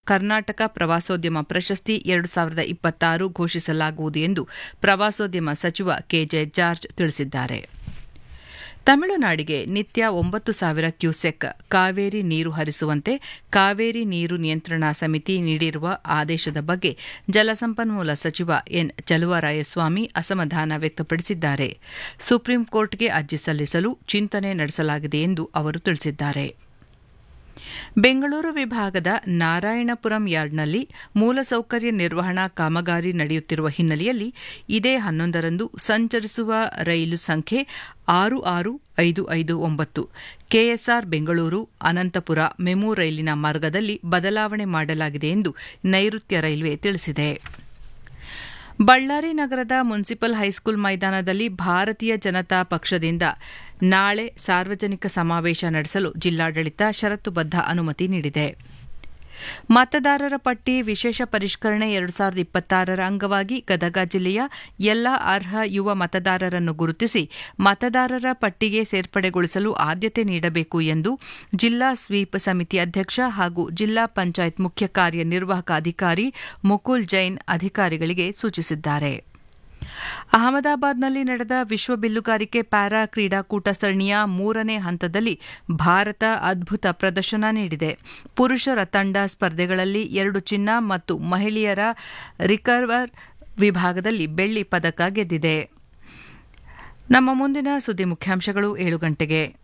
ಕರ್ನಾಟಕ ಪ್ರವಾಸೋದ್ಯಮ ಪ್ರಶಸ್ತಿ ಎರಡು ಸಾವಿರದ ಇಪ್ಪತ್ತಾರು ಘೋಷಿಸಲಾಗುವುದು ಎಂದು ಪ್ರವಾಸೋದ್ಯಮ ಸಚಿವ ಕೆಜೆ ಜಾರ್ಜ್ ತಿಳಿಸಿದ್ದಾರೆ ತಮಿಳುನಾಡಿಗೆ ನಿತ್ಯ ಒಂಬತ್ತು ಸಾವಿರ ಕ್ಯೂಸೆಕ್ ಕಾವೇರಿ ನೀರು ಹರಿಸುವಂತೆ ಕಾವೇರಿ ನೀರು ನಿಯಂತ್ರಣಾ ಸಮಿತಿ ನೀಡಿರುವ ಆದೇಶದ ಬಗ್ಗೆ ಜಲಸಂಪನ್ಮೂಲ ಸಚಿವ ಎನ್ ಚಲುವರಾಯಸ್ವಾಮಿ ಅಸಮಾಧಾನ ವ್ಯಕ್ತಪಡಿಸಿದ್ದಾರೆ ಸುಪ್ರೀಂ ಕೋರ್ಟ್ಗೆ ಅರ್ಜಿ ಸಲ್ಲಿಸಲು ಚಿಂತನೆ ನಡೆಸಲಾಗಿದೆ ಎಂದು ಅವರು ತಿಳಿಸಿದ್ದಾರೆ ಬೆಂಗಳೂರು ವಿಭಾಗದ ನಾರಾಯಣಪುರಂ ಯಾರ್ಡ್ನಲ್ಲಿ ಮೂಲಸೌಕರ್ಯ ನಿರ್ವಹಣಾ ಕಾಮಗಾರಿ ನಡೆಯುತ್ತಿರುವ ಹಿನ್ನೆಲೆಯಲ್ಲಿ ಇದೇ ಹನ್ನೊಂದರಂದು ಸಂಚರಿಸುವ ರೈಲು ಸಂಖ್ಯೆ ಆರು ಆರು ಐದು ಐದು ಒಂಬತ್ತು ಕೆಎಸ್ಆರ್ ಬೆಂಗಳೂರು ಅನಂತಪುರ ಮೆಮು ರೈಲಿನ ಮಾರ್ಗದಲ್ಲಿ ಬದಲಾವಣೆ ಮಾಡಲಾಗಿದೆ ಎಂದು ನೈಋತ್ಯ ರೈಲ್ವೆ ತಿಳಿಸಿದೆ ಬಳ್ಳಾರಿ ನಗರದ ಮುನ್ಸಿಪಲ್ ಹೈಸ್ಕೂಲ್ ಮೈದಾನದಲ್ಲಿ ಭಾರತೀಯ ಜನತಾ ಪಕ್ಷದಿಂದ ನಾಳೆ ಸಾರ್ವಜನಿಕ ಸಮಾವೇಶ ನಡೆಸಲು ಜಿಲ್ಲಾಡಳಿತ ಷರತ್ತುಬದ್ದ ಅನುಮತಿ ನೀಡಿದೆ ಮತದಾರರ ಪಟ್ಟಿ ವಿಶೇಷ ಪರಿಷ್ಕರಣೆ ಎರಡು ಸಾವಿರದ ಇಪ್ಪತ್ತಾರರ ಅಂಗವಾಗಿ ಗದಗ ಜಿಲ್ಲೆಯ ಎಲ್ಲಾ ಅರ್ಹ ಯುವ ಮತದಾರರನ್ನು ಗುರುತಿಸಿ ಮತದಾರರ ಪಟ್ಟಿಗೆ ಸೇರ್ಪಡೆಗೊಳಿಸಲು ಆದ್ಯತೆ ನೀಡಬೇಕು ಎಂದು ಜಿಲ್ಲಾ ಸ್ವೀಪ್ ಸಮಿತಿ ಅಧ್ಯಕ್ಷ ಹಾಗೂ ಜಿಲ್ಲಾ ಪಂಚಾಯತ್ ಮುಖ್ಯ ಕಾರ್ಯನಿರ್ವಾಹಕ ಅಧಿಕಾರಿ ಮುಕುಲ್ ಜೈನ್ ಅಧಿಕಾರಿಗಳಿಗೆ ಸೂಚಿಸಿದ್ದಾರೆ ಅಹಮದಾಬಾದ್ನಲ್ಲಿ ನಡೆದ ವಿಶ್ವ ಬಿಲ್ಲುಗಾರಿಕೆ ಪ್ಯಾರಾ ಕ್ರೀಡಾಕೂಟ ಸರಣಿಯ ಮೂರನೇ ಹಂತದಲ್ಲಿ ಭಾರತ ಅದ್ಭುತ ಪ್ರದರ್ಶನ ನೀಡಿದೆ ಪುರುಷರ ತಂಡ ಸ್ಪರ್ಧೆಗಳಲ್ಲಿ ಎರಡು ಚಿನ್ನ ಮತ್ತು ಮಹಿಳೆಯರ ರಿಕರ್ವರ್ ವಿಭಾಗದಲ್ಲಿ ಬೆಳ್ಳಿ ಪದಕ ಗೆದ್ದಿದೆ ನಮ್ಮ ಮುಂದಿನ ಸುದ್ದಿ ಮುಖ್ಯಾಂಶಗಳು ಏಳು ಗಂಟೆಗೆ